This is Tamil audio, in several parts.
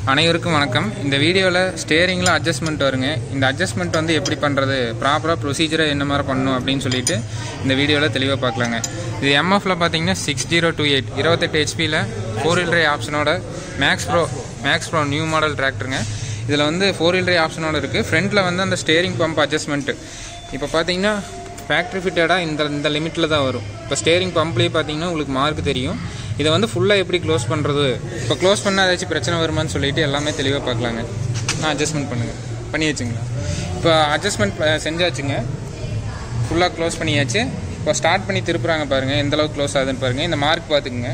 அனைவருக்கும் வணக்கம் இந்த வீடியோவில் ஸ்டேரிங்கில் அட்ஜஸ்ட்மெண்ட் வருங்க இந்த அட்ஜஸ்ட்மெண்ட் வந்து எப்படி பண்ணுறது ப்ராப்பராக ப்ரொசீஜரை என்ன மாதிரி பண்ணணும் அப்படின்னு சொல்லிட்டு இந்த வீடியோவில் தெளிவாக பார்க்கலாங்க இது எம்எஃப்ல பார்த்தீங்கன்னா சிக்ஸ் ஜீரோ டூ எயிட் இருபத்தெட்டு ஹெச்பியில் ஃபோர் வீல் ட்ரை ஆப்ஷனோட Max Pro Max Pro new model டிராக்டருங்க இதில் வந்து ஃபோர் வீல் ட்ரை ஆப்ஷனோட இருக்குது ஃப்ரண்ட்டில் வந்து அந்த ஸ்டேரிங் பம்ப் அட்ஜஸ்ட்மெண்ட்டு இப்போ பார்த்தீங்கன்னா ஃபேக்ட்ரி ஃபிட்டடாக இந்த இந்த லிமிட்டில் தான் வரும் இப்போ ஸ்டேரிங் பம்ப்லேயே பார்த்தீங்கன்னா உங்களுக்கு மார்க் தெரியும் இதை வந்து ஃபுல்லாக எப்படி க்ளோஸ் பண்ணுறது இப்போ க்ளோஸ் பண்ணால் ஏதாச்சும் பிரச்சனை வருமான்னு சொல்லிட்டு எல்லாமே தெளிவாக பார்க்கலாங்க நான் அட்ஜஸ்ட்மெண்ட் பண்ணுங்கள் பண்ணி வச்சுங்களா இப்போ அட்ஜஸ்ட்மெண்ட் செஞ்சாச்சுங்க ஃபுல்லாக க்ளோஸ் பண்ணியாச்சு இப்போ ஸ்டார்ட் பண்ணி திருப்புறாங்க பாருங்கள் எந்த அளவுக்கு க்ளோஸ் ஆகுதுன்னு பாருங்கள் இந்த மார்க் பார்த்துக்குங்க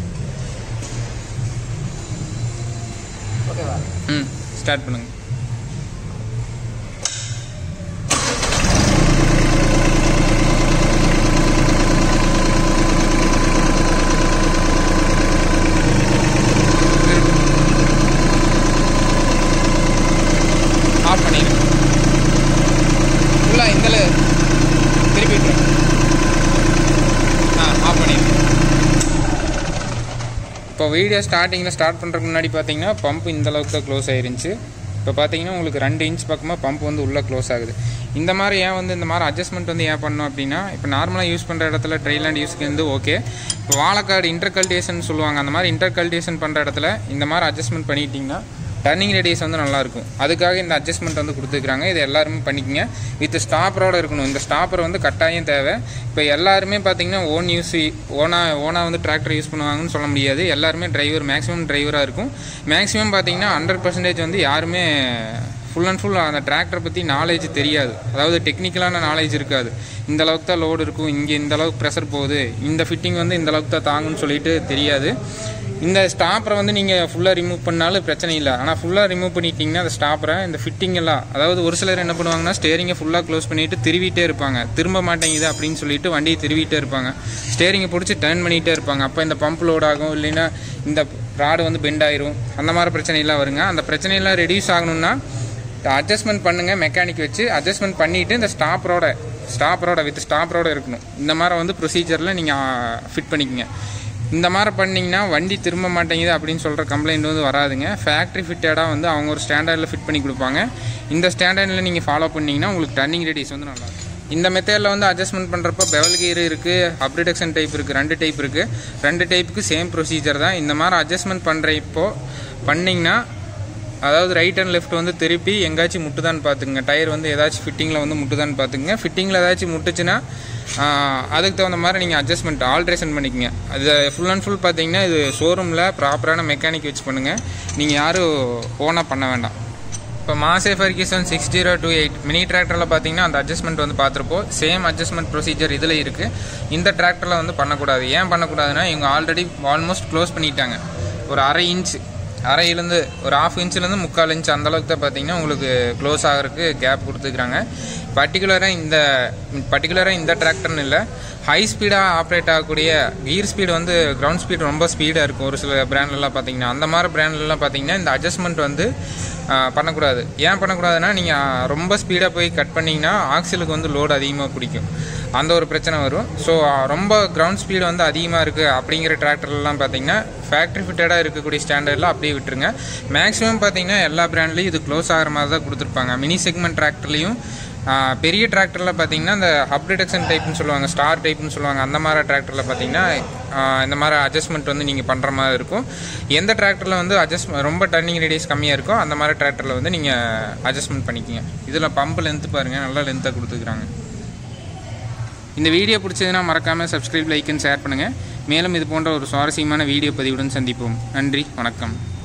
ம் ஸ்டார்ட் பண்ணுங்கள் ஆஃப் பண்ணிடுங்க ஃபுல்லாக இந்த திருப்பி விட்டுருங்க ஆ ஆஃப் பண்ணிடுங்க இப்போ வீடியோ ஸ்டார்டிங்கில் ஸ்டார்ட் பண்ணுறதுக்கு முன்னாடி பார்த்தீங்கன்னா பம்ப் இந்த அளவுக்கு தான் க்ளோஸ் ஆயிருந்துச்சு இப்போ பார்த்தீங்கன்னா உங்களுக்கு ரெண்டு இன்ச் பக்கமாக பம்ப் வந்து உள்ளே க்ளோஸ் ஆகுது இந்த மாதிரி ஏன் வந்து இந்த மாதிரி அட்ஜஸ்ட்மெண்ட் வந்து ஏன் பண்ணோம் அப்படின்னா இப்போ நார்மலாக யூஸ் பண்ணுற இடத்துல ட்ரைலாண்ட் யூஸ்க்கு வந்து ஓகே இப்போ வாழைக்காடு இன்டர் கல்டிவேஷன் சொல்லுவாங்க அந்த மாதிரி இன்டர் கல்டிவேஷன் பண்ணுற இடத்துல இந்த மாதிரி அட்ஜஸ்ட்மெண்ட் பண்ணிட்டீங்கன்னா டர்னிங் ரேடியஸ் வந்து நல்லாயிருக்கும் அதுக்காக இந்த அட்ஜஸ்ட்மெண்ட் வந்து கொடுத்துருக்காங்க இது எல்லாருமே பண்ணிக்கங்க வித் ஸ்டாப்பரோட இருக்கணும் இந்த ஸ்டாப்பர் வந்து கட்டாயம் தேவை இப்போ எல்லாருமே பார்த்தீங்கன்னா ஓன் யூஸ் ஓனாக ஓனாக வந்து டிராக்டர் யூஸ் பண்ணுவாங்கன்னு சொல்ல முடியாது எல்லாருமே டிரைவர் மேக்ஸிமம் டிரைவராக இருக்கும் மேக்ஸிமம் பார்த்தீங்கன்னா ஹண்ட்ரட் பர்சன்டேஜ் வந்து யாருமே ஃபுல் அண்ட் ஃபுல் அந்த டிராக்டரை பற்றி நாலேஜ் தெரியாது அதாவது டெக்னிக்கலான நாலேஜ் இருக்காது இந்த அளவுக்கு தான் லோடு இருக்கும் இங்கே இந்த அளவுக்கு ப்ரெஷர் போகுது இந்த ஃபிட்டிங் வந்து இந்த அளவுக்கு தான் தாங்குன்னு சொல்லிட்டு தெரியாது இந்த ஸ்டாப்பரை வந்து நீங்கள் ஃபுல்லாக ரிமூவ் பண்ணாலும் பிரச்சனை இல்லை ஆனால் ஃபுல்லாக ரிமூவ் பண்ணிட்டீங்கன்னா அந்த ஸ்டாப்பரை இந்த ஃபிட்டிங் எல்லாம் அதாவது ஒரு சிலர் என்ன பண்ணுவாங்கன்னா ஸ்டேரிங்கை ஃபுல்லாக க்ளோஸ் பண்ணிட்டு திருவிட்டே இருப்பாங்க திரும்ப மாட்டேங்குது அப்படின்னு சொல்லிட்டு வண்டியை திருவிட்டே இருப்பாங்க ஸ்டேரிங்கை பிடிச்சி டர்ன் பண்ணிகிட்டே இருப்பாங்க அப்போ இந்த பம்ப் லோட் ஆகும் இல்லைன்னா இந்த ராடு வந்து பெண்ட் ஆயிரும் அந்த மாதிரி பிரச்சனையெல்லாம் வருங்க அந்த பிரச்சனையெல்லாம் ரெடியூஸ் ஆகணும்னா அட்ஜஸ்ட்மெண்ட் பண்ணுங்கள் மெக்கானிக் வச்சு அட்ஜஸ்ட்மெண்ட் பண்ணிவிட்டு இந்த ஸ்டாப்பரோட ஸ்டாப்பரோட வித் ஸ்டாப்பரோட இருக்கணும் இந்த மாதிரி வந்து ப்ரொசீஜரில் நீங்கள் ஃபிட் பண்ணிக்கங்க இந்த மாதிரி பண்ணிங்கன்னா வண்டி திரும்ப மாட்டேங்குது அப்படின்னு சொல்கிற கம்ப்ளைண்ட் வந்து வராதுங்க ஃபேக்ட்ரி ஃபிட்டடாக வந்து அவங்க ஒரு ஸ்டாண்டர்டில் ஃபிட் பண்ணி கொடுப்பாங்க இந்த ஸ்டாண்டர்டில் நீங்கள் ஃபாலோ பண்ணிங்கன்னா உங்களுக்கு டர்னிங் ரேடியஸ் வந்து நல்லா இருக்கும் இந்த மெத்தடில் வந்து அட்ஜஸ்ட்மெண்ட் பண்ணுறப்போ பெவல் கீர் இருக்குது அப்ரிடக்ஷன் டைப் இருக்குது ரெண்டு டைப் இருக்குது ரெண்டு டைப்புக்கு சேம் ப்ரொசீஜர் தான் இந்த மாதிரி அட்ஜஸ்ட்மெண்ட் பண்ணுற இப்போ பண்ணிங்கன்னா அதாவது ரைட் அண்ட் லெஃப்ட் வந்து திருப்பி எங்காச்சும் முட்டுதான்னு பார்த்துங்க டயர் வந்து ஏதாச்சும் ஃபிட்டிங்கில் வந்து முட்டுதான்னு பார்த்துங்க ஃபிட்டிங்கில் ஏதாச்சும் முட்டுச்சுன்னா அதுக்கு தகுந்த மாதிரி நீங்கள் அட்ஜஸ்ட்மெண்ட் ஆல்ட்ரேஷன் பண்ணிக்கங்க அது ஃபுல் அண்ட் ஃபுல் பார்த்தீங்கன்னா இது ஷோரூமில் ப்ராப்பரான மெக்கானிக் வச்சு பண்ணுங்கள் நீங்கள் யாரும் ஓனாக பண்ண வேண்டாம் இப்போ Massey Ferguson six zero two eight mini டிராக்டரில் பார்த்தீங்கன்னா அந்த அட்ஜஸ்ட்மெண்ட் வந்து பார்த்துருப்போம் சேம் அட்ஜஸ்ட்மெண்ட் ப்ரொசீஜர் இதில் இருக்குது இந்த டிராக்டரில் வந்து பண்ணக்கூடாது ஏன் பண்ணக்கூடாதுன்னா இவங்க ஆல்ரெடி ஆல்மோஸ்ட் க்ளோஸ் பண்ணிட்டாங்க ஒரு அரை இன்ச் அரையிலேருந்து ஒரு ஆஃப் இன்ச்லேருந்து முக்கால் இன்ச் அந்தளவுக்கு தான் பார்த்தீங்கன்னா உங்களுக்கு க்ளோஸ் ஆகிறதுக்கு கேப் கொடுத்துருக்குறாங்க பர்டிகுலராக இந்த பர்டிகுலராக இந்த டிராக்டர்னு இல்லை ஹை ஸ்பீடாக ஆப்ரேட் ஆகக்கூடிய கீர் ஸ்பீடு வந்து கிரவுண்ட் ஸ்பீடு ரொம்ப ஸ்பீடாக இருக்கும் ஒரு சில பிராண்ட்லலாம் பார்த்தீங்கன்னா அந்த மாதிரி பிராண்ட்லலாம் பார்த்தீங்கன்னா இந்த அட்ஜஸ்ட்மெண்ட் வந்து பண்ணக்கூடாது ஏன் பண்ணக்கூடாதுன்னா நீங்கள் ரொம்ப ஸ்பீடாக போய் கட் பண்ணிங்கன்னா ஆக்சிலுக்கு வந்து லோடு அதிகமாக பிடிக்கும் அந்த ஒரு பிரச்சனை வரும் ஸோ ரொம்ப கிரவுண்ட் ஸ்பீடு வந்து அதிகமாக இருக்குது அப்படிங்கிற டிராக்டர்லாம் பார்த்தீங்கன்னா ஃபேக்ட்ரி ஃபிட்டடாக இருக்கக்கூடிய ஸ்டாண்டர்டில் அப்படியே விட்டுருங்க மேக்ஸிமம் பார்த்தீங்கன்னா எல்லா பிராண்ட்லேயும் இது க்ளோஸ் ஆகிற மாதிரி தான் கொடுத்துருப்பாங்க மினி செக்மெண்ட் டிராக்டர்லேயும் பெரிய டிராக்டரில் பார்த்தீங்கன்னா இந்த அப்ரிடக்ஷன் டைப்னு சொல்லுவாங்க ஸ்டார் டைப்னு சொல்லுவாங்க அந்த மாதிரி டிராக்டரில் பார்த்தீங்கன்னா இந்த மாதிரி அட்ஜஸ்ட்மெண்ட் வந்து நீங்கள் பண்ணுற மாதிரி இருக்கும் எந்த டிராக்டரில் வந்து அட்ஜஸ்ட் ரொம்ப டர்னிங் ரேடியஸ் கம்மியாக இருக்கோ அந்த மாதிரி டிராக்டரில் வந்து நீங்கள் அட்ஜஸ்ட்மெண்ட் பண்ணிக்கிங்க இதில் பம்பு லென்த்து பாருங்கள் நல்லா லென்த்தாக கொடுத்துருக்குறாங்க இந்த வீடியோ பிடிச்சதுன்னா மறக்காமல் சப்ஸ்கிரைப் லைக் அண்ட் ஷேர் பண்ணுங்கள் மேலும் இது போன்ற ஒரு சுவாரஸ்யமான வீடியோ பதிவுடன் சந்திப்போம் நன்றி வணக்கம்